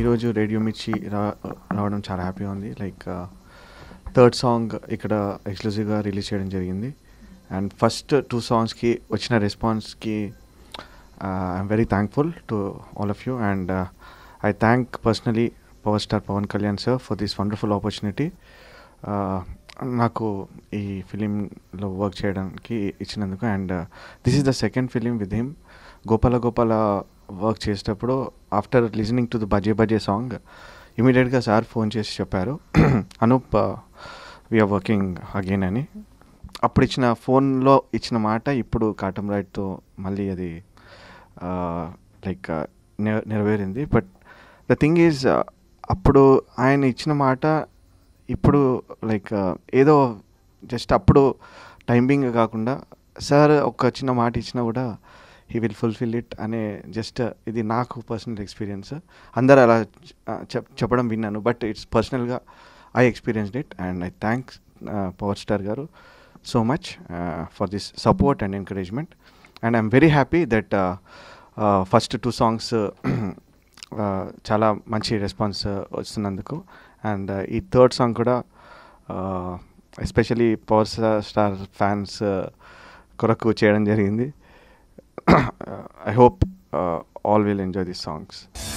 ఈరోజు రేడియో మిర్చి రా రావడం చాలా హ్యాపీగా ఉంది లైక్ థర్డ్ సాంగ్ ఇక్కడ ఎక్స్క్లూజివ్గా రిలీజ్ చేయడం జరిగింది అండ్ ఫస్ట్ టూ సాంగ్స్కి వచ్చిన రెస్పాన్స్కి I'm very thankful to all of you and I thank personally power star Pawan Kalyan sir for this wonderful opportunity నాకు ఈ ఫిలింలో వర్క్ చేయడానికి ఇచ్చినందుకు and this is the second film with him Gopala Gopala work చేసేటప్పుడు after listening to the Baje Baje song ఇమీడియట్గా sir phone చేసి చెప్పారు Anoop we are working again అని అప్పుడు ఇచ్చిన ఫోన్లో ఇచ్చిన మాట ఇప్పుడు కాటం రైట్తో మళ్ళీ అది లైక్ నెరవేరింది బట్ ద థింగ్ ఈజ్ అప్పుడు ఆయన ఇచ్చిన మాట ఇప్పుడు లైక్ ఏదో జస్ట్ అప్పుడు టైమింగ్ కాకుండా సార్ ఒక చిన్న మాట ఇచ్చినా కూడా హీ విల్ ఫుల్ఫిల్ ఇట్ అనే జస్ట్ ఇది నాకు పర్సనల్ ఎక్స్పీరియన్స్ అందరు అలా చెప్ చెప్పడం విన్నాను బట్ ఇట్స్ పర్సనల్గా I experienced it and I thanks power star garu so much for this support and encouragement and I'm very happy that first two songs చాలా మంచి రెస్పాన్స్ వస్తున్నందుకు అండ్ ఈ థర్డ్ సాంగ్ కూడా ఎస్పెషలీ పవర్ స్టార్ ఫ్యాన్స్ కొరకు చేయడం జరిగింది I hope all will enjoy these songs